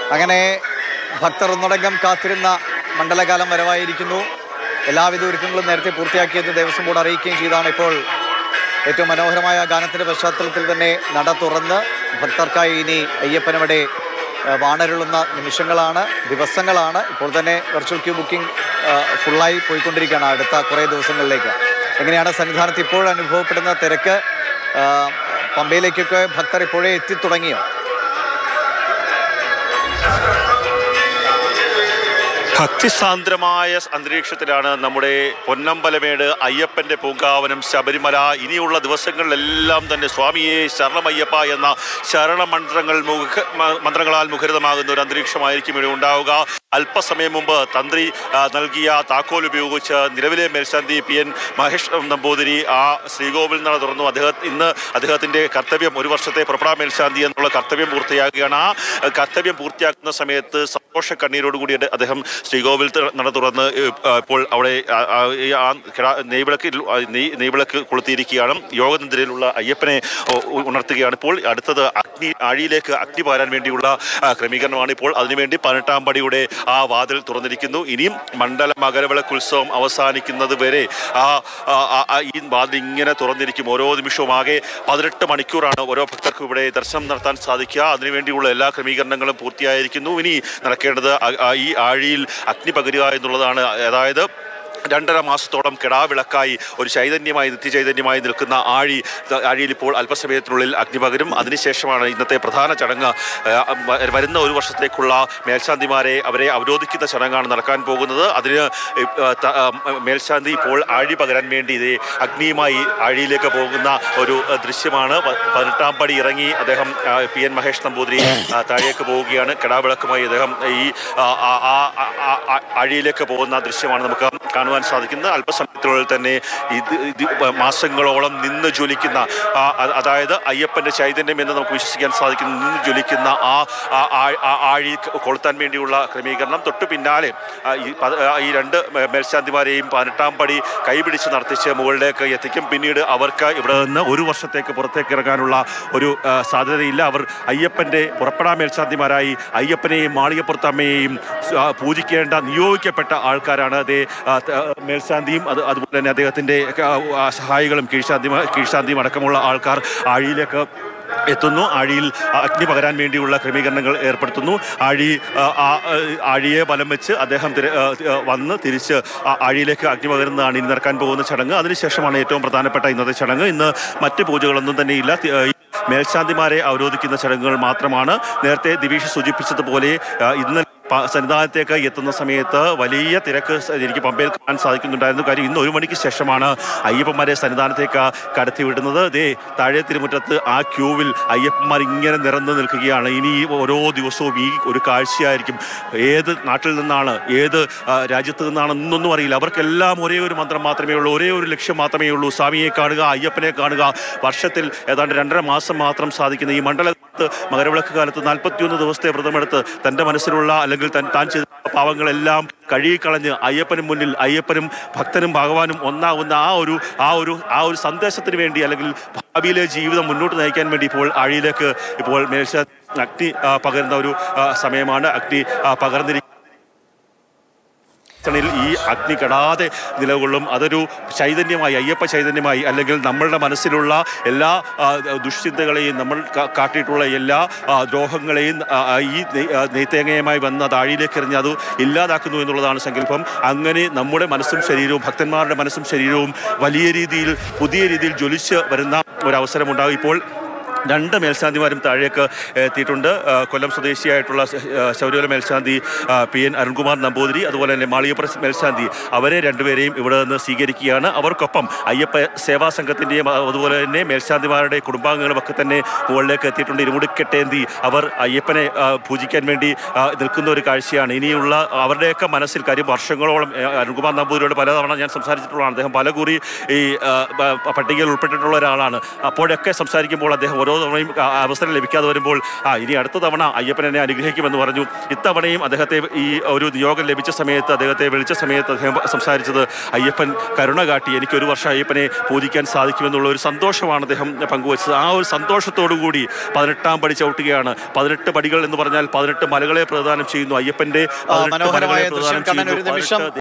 അങ്ങനെ ഭക്തർ ഒന്നടങ്കം കാത്തിരുന്ന മണ്ഡലകാലം വരവായിരിക്കുന്നു എല്ലാവിധ ഒരുക്കങ്ങളും നേരത്തെ പൂർത്തിയാക്കിയെന്ന് ദേവസ്വം ബോർഡ് അറിയിക്കുകയും ചെയ്താണ് ഇപ്പോൾ ഏറ്റവും മനോഹരമായ ഗാനത്തിന്റെ പശ്ചാത്തലത്തിൽ തന്നെ നട തുറന്ന് ഭക്തർക്കായി ഇനി അയ്യപ്പനവിടെ ഏഹ്, വാണരുളുന്ന നിമിഷങ്ങളാണ് ദിവസങ്ങളാണ് ഇപ്പോൾ തന്നെ വെർച്വൽ ക്യൂ ബുക്കിംഗ് ഏഹ്, ഫുള്ളായി പോയിക്കൊണ്ടിരിക്കുകയാണ് അടുത്ത കുറേ ദിവസങ്ങളിലേക്ക് എങ്ങനെയാണ് സന്നിധാനത്ത് ഇപ്പോൾ അനുഭവപ്പെടുന്ന തിരക്ക് ഏഹ്, പമ്പയിലേക്കൊക്കെ ഭക്തർ ഇപ്പോഴേ എത്തിത്തുടങ്ങിയോ ഭക്തിസാന്ദ്രമായ അന്തരീക്ഷത്തിലാണ് നമ്മുടെ പൊന്നമ്പലമേട് അയ്യപ്പന്റെ പൂങ്കാവനം ശബരിമല ഇനിയുള്ള ദിവസങ്ങളിലെല്ലാം തന്നെ സ്വാമിയെ ശരണമയ്യപ്പ എന്ന ശരണമന്ത്രങ്ങൾ മുഖ മ- മന്ത്രങ്ങളാൽ മുഖരിതമാകുന്ന ഒരു അന്തരീക്ഷമായിരിക്കും ഇവിടെ ഉണ്ടാവുക അല്പസമയം മുമ്പ് തന്ത്രി ആ, നൽകിയ താക്കോൽ ഉപയോഗിച്ച് നിലവിലെ മേൽശാന്തി പി എൻ മഹേഷ് നമ്പൂതിരി ആ ശ്രീകോവിൽ നട തുറന്നു അദ്ദേഹം ഇന്ന് അദ്ദേഹത്തിന്റെ കർത്തവ്യം ഒരു വർഷത്തെ പുറപ്പെടാ മേൽശാന്തി എന്നുള്ള കർത്തവ്യം പൂർത്തിയാക്കുകയാണ് ആ കർത്തവ്യം പൂർത്തിയാക്കുന്ന സമയത്ത് സന്തോഷ കണ്ണീരോടുകൂടി അദ്ദേഹം ശ്രീകോവിൽ ത- നട തുറന്ന് ഏഹ്, ആ, ഇപ്പോൾ അവിടെ ആ, ആ, ഈ ആ കിടാ- നെയ്വിളക്കിൽ ആ, നെയ് നെയ്വിളക്ക് കൊളുത്തിയിരിക്കുകയാണ് യോഗനിദ്രയിലുള്ള അയ്യപ്പനെ ഉ- ഉ- ഉണർത്തുകയാണ് ഇപ്പോൾ അടുത്തത് അഗ്നി ആഴിയിലേക്ക് അഗ്നി പാരാൻ വേണ്ടിയുള്ള ആ, ക്രമീകരണമാണ് ഇപ്പോൾ അതിനുവേണ്ടി പതിനെട്ടാം പടിയുടെ ആ വാതിൽ തുറന്നിരിക്കുന്നു ഇനിയും മണ്ഡല മകരവിളക്ക് ഉത്സവം അവസാനിക്കുന്നത് വരെ ആ ആ, ആ, ആ, ഈ വാതിൽ ഇങ്ങനെ തുറന്നിരിക്കും ഓരോ നിമിഷവും ആകെ പതിനെട്ട് മണിക്കൂറാണ് ഓരോ ഭക്തർക്കും ഇവിടെ ദർശനം നടത്താൻ സാധിക്കുക അതിനുവേണ്ടിയുള്ള എല്ലാ ക്രമീകരണങ്ങളും പൂർത്തിയായിരിക്കുന്നു ഇനി നടക്കേണ്ടത് ആ- ആ ഈ ആഴിയിൽ അഗ്നി പകരുക എന്നുള്ളതാണ് അതായത് രണ്ടര മാസത്തോളം കിടാവിളക്കായി ഒരു ചൈതന്യമായി നിത്യചൈതന്യമായി നിൽക്കുന്ന ആഴി ദ- ആഴിയിൽ ഇപ്പോൾ അല്പസമയത്തിനുള്ളിൽ അഗ്നി പകരും അതിനുശേഷമാണ് ഇന്നത്തെ പ്രധാന ചടങ്ങ് ആ, വ- വരുന്ന ഒരു വർഷത്തേക്കുള്ള മേൽശാന്തിമാരെ അവരെ അവരോധിക്കുന്ന ചടങ്ങാണ് നടക്കാൻ പോകുന്നത് അതിന് ഇ- ആ, ത- ആ, മേൽശാന്തി ഇപ്പോൾ ആഴി പകരാൻ വേണ്ടി ഇത് അഗ്നിയുമായി ആഴിയിലേക്ക് പോകുന്ന ഒരു ആ, ദൃശ്യമാണ് പ- പതിനെട്ടാം പടി ഇറങ്ങി അദ്ദേഹം ആ, പി എൻ മഹേഷ് നമ്പൂതിരി ആ, താഴേക്ക് പോവുകയാണ് കിടാവിളക്കുമായി അദ്ദേഹം ഈ ആ, ആ, ആ, ആ, ആ, ആഴിയിലേക്ക് പോകുന്ന ദൃശ്യമാണ് നമുക്ക് കാണുവാൻ സാധിക്കുന്നത് അല്പസമയത്തിനുള്ളിൽ തന്നെ ഇത് ഇത് മാസങ്ങളോളം നിന്ന് ജ്വലിക്കുന്ന ആ, അ- അതായത് അയ്യപ്പന്റെ ചൈതന്യം എന്ന് നമുക്ക് വിശ്വസിക്കാൻ സാധിക്കുന്ന നിന്ന് ജ്വലിക്കുന്ന ആ ആ- ആ- ആ ആഴി കൊളുത്താൻ വേണ്ടിയുള്ള ക്രമീകരണം തൊട്ടു പിന്നാലെ ആ, ഈ പത- ആ, ഈ രണ്ട് മേ- മേൽശാന്തിമാരെയും പതിനെട്ടാം പടി കൈപിടിച്ച് നടത്തിച്ച് മുകളിലേക്ക് എത്തിക്കും പിന്നീട് അവർക്ക് ഇവിടെ നിന്ന് ഒരു വർഷത്തേക്ക് പുറത്തേക്ക് ഇറങ്ങാനുള്ള ഒരു ആ, സാധ്യതയില്ല അവർ അയ്യപ്പന്റെ പുറപ്പെടാ മേൽശാന്തിമാരായി അയ്യപ്പനെയും മാളികപ്പുറത്തമ്മയെയും ആ, പൂജിക്കേണ്ട നിയോഗിക്കപ്പെട്ട ആൾക്കാരാണ് അതേ ആ, ത- ആ, മേൽശാന്തിയും അത് അതുപോലെ തന്നെ അദ്ദേഹത്തിന്റെ ആ, ആ, സഹായികളും കീഴ്ശാന്തി കീഴ്ശാന്തിയും അടക്കമുള്ള ആൾക്കാർ ആഴിയിലേക്ക് എത്തുന്നു ആഴിയിൽ അഗ്നി പകരാൻ വേണ്ടിയുള്ള ക്രമീകരണങ്ങൾ ഏർപ്പെടുത്തുന്നു ആഴി ആ, ആ, ആഴിയെ ബലം വെച്ച് അദ്ദേഹം തിര- ആ, ആ, വന്ന് തിരിച്ച് ആ ആഴിയിലേക്ക് അഗ്നി പകരുന്നതാണ് ഇനി നടക്കാൻ പോകുന്ന ചടങ്ങ് അതിനുശേഷമാണ് ഏറ്റവും പ്രധാനപ്പെട്ട ഇന്നത്തെ ചടങ്ങ് ഇന്ന് മറ്റ് പൂജകളൊന്നും തന്നെ ഇല്ല തി- ഈ മേൽശാന്തിമാരെ അവരോധിക്കുന്ന ചടങ്ങുകൾ മാത്രമാണ് നേരത്തെ ദിവീഷ് സൂചിപ്പിച്ചതുപോലെ ആ, ഇന്ന് പ- സന്നിധാനത്തേക്ക് എത്തുന്ന സമയത്ത് വലിയ തിരക്ക് സ- എനിക്ക് പമ്പയിൽ കാണാൻ സാധിക്കുന്നുണ്ടായിരുന്നു കാര്യം ഇന്ന് ഒരു മണിക്ക് ശേഷമാണ് അയ്യപ്പന്മാരെ സന്നിധാനത്തേക്ക് കടത്തിവിടുന്നത് ദേ താഴെ തിരുമുറ്റത്ത് ആ ക്യൂവിൽ അയ്യപ്പന്മാർ ഇങ്ങനെ നിറഞ്ഞു നിൽക്കുകയാണ് ഇനി ഈ ഓരോ ദിവസവും ഈ ഒരു കാഴ്ചയായിരിക്കും ഏത് നാട്ടിൽ നിന്നാണ് ഏത് ആ, രാജ്യത്ത് നിന്നാണ് എന്നൊന്നും അറിയില്ല അവർക്കെല്ലാം ഒരേ ഒരു മന്ത്രം മാത്രമേ ഉള്ളൂ ഒരേ ഒരു ലക്ഷ്യം മാത്രമേ ഉള്ളൂ സ്വാമിയെ കാണുക അയ്യപ്പനെ കാണുക വർഷത്തിൽ ഏതാണ്ട് രണ്ടര മാസം മാത്രം സാധിക്കുന്ന ഈ മണ്ഡലത്ത് മകരവിളക്ക് കാലത്ത് നാൽപ്പത്തിയൊന്ന് ദിവസത്തെ വ്രതമെടുത്ത് തൻ്റെ മനസ്സിലുള്ള അല്ലെങ്കിൽ തൻ താൻ ചെയ്ത പാവങ്ങളെല്ലാം കഴുകിക്കളഞ്ഞ് അയ്യപ്പനും മുന്നിൽ അയ്യപ്പനും ഭക്തനും ഭഗവാനും ഒന്നാവുന്ന ആ ഒരു ആ ഒരു ആ ഒരു സന്ദേശത്തിന് വേണ്ടി അല്ലെങ്കിൽ ഭാവിയിലെ ജീവിതം മുന്നോട്ട് നയിക്കാൻ വേണ്ടി ഇപ്പോൾ ആഴിയിലേക്ക് ഇപ്പോൾ മേൽശ അഗ്നി ആ, പകരുന്ന ഒരു ആ, സമയമാണ് അഗ്നി ആ, പകർന്നിരിക്കുന്നത് ണിൽ ഈ അഗ്നി കെടാതെ നിലകൊള്ളും അതൊരു ചൈതന്യമായി അയ്യപ്പ ചൈതന്യമായി അല്ലെങ്കിൽ നമ്മളുടെ മനസ്സിലുള്ള എല്ലാ ആ, ദുശ്ചിന്തകളെയും നമ്മൾ കാ- കാട്ടിയിട്ടുള്ള എല്ലാ ആ, ദ്രോഹങ്ങളെയും ആ, ആ, ഈ നെയ്- ആ, നെയ്ത്തേങ്ങയുമായി വന്ന് താഴിയിലേക്ക് എറിഞ്ഞ് അത് ഇല്ലാതാക്കുന്നു എന്നുള്ളതാണ് സങ്കല്പം അങ്ങനെ നമ്മുടെ മനസ്സും ശരീരവും ഭക്തന്മാരുടെ മനസ്സും ശരീരവും വലിയ രീതിയിൽ പുതിയ രീതിയിൽ ജ്വലിച്ച് വരുന്ന ഒരവസരമുണ്ടാകും ഇപ്പോൾ രണ്ട് മേൽശാന്തിമാരും താഴേക്ക് എത്തിയിട്ടുണ്ട് ആ, കൊല്ലം സ്വദേശിയായിട്ടുള്ള ശ- ആ, ശബരിമല മേൽശാന്തി ആ, പി എൻ അരുൺകുമാർ നമ്പൂതിരി അതുപോലെ തന്നെ മാളികപ്പുറ മേൽശാന്തി അവരെ രണ്ടുപേരെയും ഇവിടെ നിന്ന് സ്വീകരിക്കുകയാണ് അവർക്കൊപ്പം അയ്യപ്പ സേവാ സംഘത്തിൻ്റെയും അതുപോലെ തന്നെ മേൽശാന്തിമാരുടെ കുടുംബാംഗങ്ങളും ഒക്കെ തന്നെ മുകളിലേക്ക് എത്തിയിട്ടുണ്ട് ഇരുമുടിക്കെട്ടേന്തി അവർ അയ്യപ്പനെ ആ, പൂജിക്കാൻ വേണ്ടി ആ, നിൽക്കുന്ന ഒരു കാഴ്ചയാണ് ഇനിയുള്ള അവരുടെയൊക്കെ മനസ്സിൽ കാര്യം വർഷങ്ങളോളം ആ, അരുൺകുമാർ നമ്പൂതിരിയോട് പലതവണ ഞാൻ സംസാരിച്ചിട്ടുള്ളതാണ് അദ്ദേഹം പലകുറി ഈ ആ, പ- പട്ടികയിൽ ഉൾപ്പെട്ടിട്ടുള്ള ഒരാളാണ് അപ്പോഴൊക്കെ സംസാരിക്കുമ്പോൾ അദ്ദേഹം ഓരോ തവണയും ആ, അവസരം ലഭിക്കാതെ വരുമ്പോൾ ആ ഇനി അടുത്ത തവണ അയ്യപ്പൻ എന്നെ അനുഗ്രഹിക്കുമെന്ന് പറഞ്ഞു ഇത്തവണയും അദ്ദേഹത്തെ ഈ ഒരു നിയോഗം ലഭിച്ച സമയത്ത് അദ്ദേഹത്തെ വിളിച്ച സമയത്ത് അദ്ദേഹം സംസാരിച്ചത് അയ്യപ്പൻ കരുണ കാട്ടി എനിക്ക് ഒരു വർഷം അയ്യപ്പനെ പൂജിക്കാൻ സാധിക്കുമെന്നുള്ള ഒരു സന്തോഷമാണ് അദ്ദേഹം പങ്കുവച്ചത് ആ ഒരു സന്തോഷത്തോടു കൂടി പതിനെട്ടാം പടി ചവിട്ടുകയാണ് പതിനെട്ട് പടികൾ എന്ന് പറഞ്ഞാൽ പതിനെട്ട് മലകളെ പ്രദാനം ചെയ്യുന്നു അയ്യപ്പന്റെ ആ, പതിനെട്ട് മനോഹരമായ മലകളെ ദൃശ്യം പ്രദാനം കണ്ണൻ ഒരു ചെയ്യുന്നു നിമിഷം പതിനെട്ട്